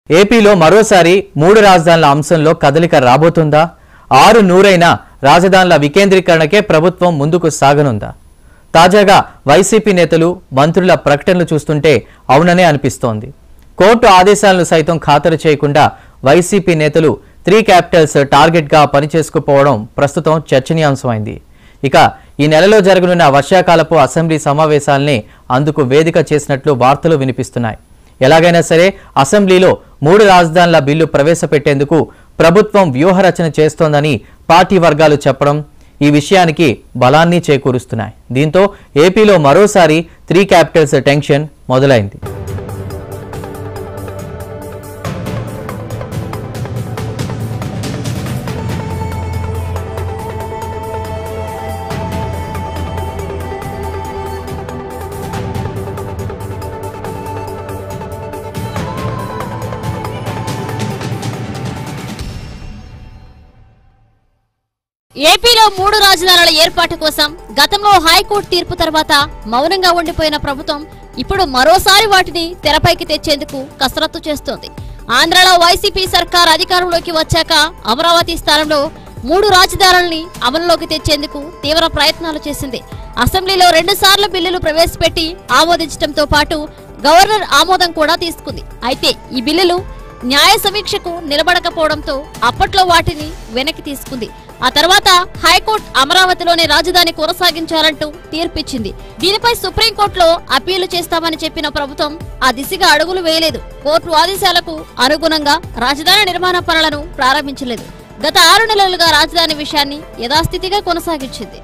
ఏపీలో మరోసారి మూడు రాజధానుల అంశంలో కదలిక రాబోతుందా ఆరు నూరైన రాజధానుల వికేంద్రీకరణకే ప్రభుత్వం ముందుకు సాగనుందా తాజాగా వైసీపీ నేతలు మంత్రుల ప్రకటనలు చూస్తుంటే అవుననే అనిపిస్తోంది కోర్టు ఆదేశాలను సైతం ఖాతరు చేయకుండా వైసీపీ నేతలు త్రీ క్యాపిటల్స్ టార్గెట్గా పనిచేసుకుపోవడం ప్రస్తుతం చర్చనీయాంశమైంది ఇక ఈ నెలలో జరగనున్న వర్షాకాలపు అసెంబ్లీ సమావేశాల్ని అందుకు వేదిక చేసినట్లు వార్తలు వినిపిస్తున్నాయి ఎలాగైనా సరే అసెంబ్లీలో మూడు రాజధానుల బిల్లు ప్రవేశపెట్టేందుకు ప్రభుత్వం వ్యూహరచన చేస్తోందని పార్టీ వర్గాలు చెప్పడం ఈ విషయానికి బలాన్ని చేకూరుస్తున్నాయి దీంతో ఏపీలో మరోసారి త్రీ క్యాపిటల్స్ టెన్షన్ మొదలైంది ఏపీలో మూడు రాజధానుల ఏర్పాటు కోసం గతంలో హైకోర్టు తీర్పు తర్వాత మౌనంగా ఉండిపోయిన ప్రభుత్వం ఇప్పుడు మరోసారి వాటిని తెరపైకి తెచ్చేందుకు కసరత్తు చేస్తోంది ఆంధ్రలో వైసీపీ సర్కార్ అధికారంలోకి వచ్చాక అమరావతి స్థానంలో మూడు రాజధానుల్ని అమలులోకి తెచ్చేందుకు తీవ్ర ప్రయత్నాలు చేసింది అసెంబ్లీలో రెండు సార్లు బిల్లులు ప్రవేశపెట్టి ఆమోదించడంతో పాటు గవర్నర్ ఆమోదం కూడా తీసుకుంది అయితే ఈ బిల్లులు న్యాయ సమీక్షకు నిలబడకపోవడంతో అప్పట్లో వాటిని వెనక్కి తీసుకుంది ఆ తర్వాత హైకోర్టు అమరావతిలోనే రాజధాని కొనసాగించాలంటూ తీర్పిచ్చింది దీనిపై సుప్రీంకోర్టులో అప్పీలు చేస్తామని చెప్పిన ప్రభుత్వం ఆ దిశగా అడుగులు వేయలేదు కోర్టు ఆదేశాలకు అనుగుణంగా రాజధాని నిర్మాణ పనులను ప్రారంభించలేదు గత ఆరు నెలలుగా రాజధాని విషయాన్ని యథాస్థితిగా కొనసాగించింది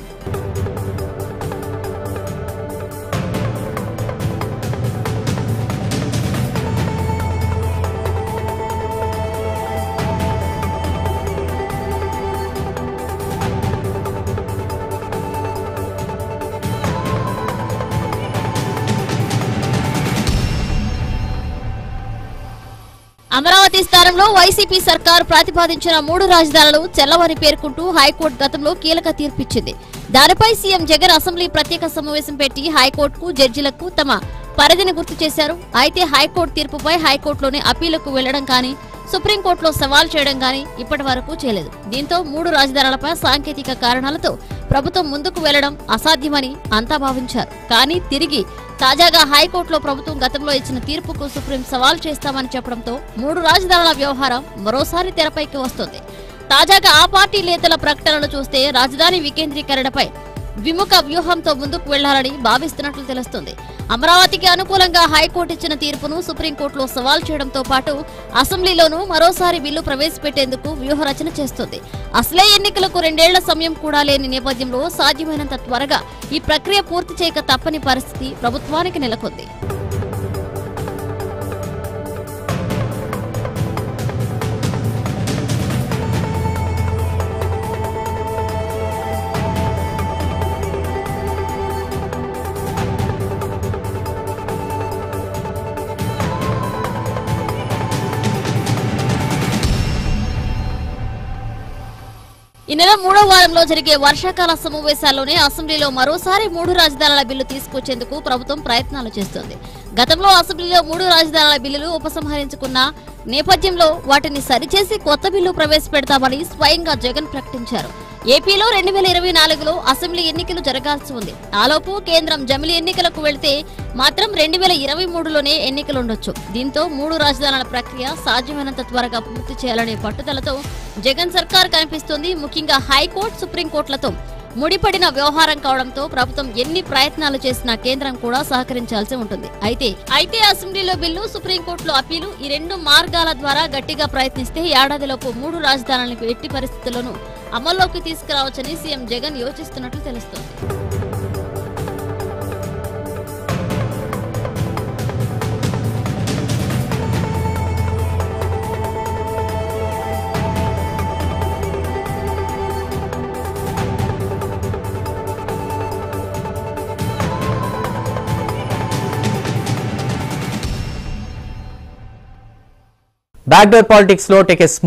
అమరావతి స్థానంలో వైసీపీ సర్కార్ ప్రతిపాదించిన మూడు రాజధానులు చెల్లవని పేర్కొంటూ హైకోర్టు గతంలో కీలక తీర్పిచ్చింది దానిపై సీఎం జగన్ అసెంబ్లీ ప్రత్యేక సమావేశం పెట్టి హైకోర్టుకు జడ్జిలకు తమ పరిధిని గుర్తు చేశారు అయితే హైకోర్టు తీర్పుపై హైకోర్టులోని అప్పీలకు వెళ్లడం కానీ సుప్రీంకోర్టులో సవాల్ చేయడం కానీ ఇప్పటి వరకు చేయలేదు దీంతో మూడు రాజధానులపై సాంకేతిక కారణాలతో ప్రభుత్వం ముందుకు వెళ్లడం అసాధ్యమని అంతా భావించారు కానీ తిరిగి తాజాగా హైకోర్టులో ప్రభుత్వం గతంలో ఇచ్చిన తీర్పుకు సుప్రీం సవాల్ చేస్తామని చెప్పడంతో మూడు రాజధానుల వ్యవహారం మరోసారి తెరపైకి వస్తోంది తాజాగా ఆ పార్టీ నేతల ప్రకటనలు చూస్తే రాజధాని వికేంద్రీకరణపై విముఖ వ్యూహంతో ముందుకు వెళ్లాలని భావిస్తున్నట్లు తెలుస్తుంది అమరావతికి అనుకూలంగా హైకోర్టు ఇచ్చిన తీర్పును సుప్రీంకోర్టులో సవాల్ చేయడంతో పాటు అసెంబ్లీలోనూ మరోసారి బిల్లు ప్రవేశపెట్టేందుకు వ్యూహరచన చేస్తుంది అసలే ఎన్నికలకు రెండేళ్ల సమయం కూడా లేని నేపథ్యంలో సాధ్యమైనంత త్వరగా ఈ ప్రక్రియ పూర్తి చేయక తప్పని పరిస్థితి ప్రభుత్వానికి నెలకొంది ఈ నెల మూడో వారంలో జరిగే వర్షాకాల సమావేశాల్లోనే అసెంబ్లీలో మరోసారి మూడు రాజధానుల బిల్లు తీసుకొచ్చేందుకు ప్రభుత్వం ప్రయత్నాలు చేస్తోంది గతంలో అసెంబ్లీలో మూడు రాజధానుల బిల్లులు ఉపసంహరించుకున్న నేపథ్యంలో వాటిని సరిచేసి కొత్త బిల్లు ప్రవేశపెడతామని స్వయంగా జగన్ ప్రకటించారు ఏపీలో రెండు వేల ఇరవై నాలుగులో అసెంబ్లీ ఎన్నికలు జరగాల్సి ఉంది ఆలోపు కేంద్రం జమిలి ఎన్నికలకు వెళ్తే మాత్రం రెండు వేల ఇరవై మూడులోనే ఎన్నికలుండొచ్చు దీంతో మూడు రాజధానుల ప్రక్రియ సాధ్యమైనంత త్వరగా పూర్తి చేయాలనే పట్టుదలతో జగన్ సర్కార్ కనిపిస్తోంది ముఖ్యంగా హైకోర్టు సుప్రీంకోర్టులతో ముడిపడిన వ్యవహారం కావడంతో ప్రభుత్వం ఎన్ని ప్రయత్నాలు చేసినా కేంద్రం కూడా సహకరించాల్సి ఉంటుంది అయితే అయితే అసెంబ్లీలో బిల్లు సుప్రీంకోర్టులో అప్పీలు ఈ రెండు మార్గాల ద్వారా గట్టిగా ప్రయత్నిస్తే ఏడాదిలోపు మూడు రాజధానులను ఎట్టి పరిస్థితుల్లోనూ అమల్లోకి తీసుకురావచ్చని సీఎం జగన్ యోచిస్తున్నట్లు తెలుస్తోంది బ్యాక్డోర్ పాలిటిక్స్ లో టేక్ ఎ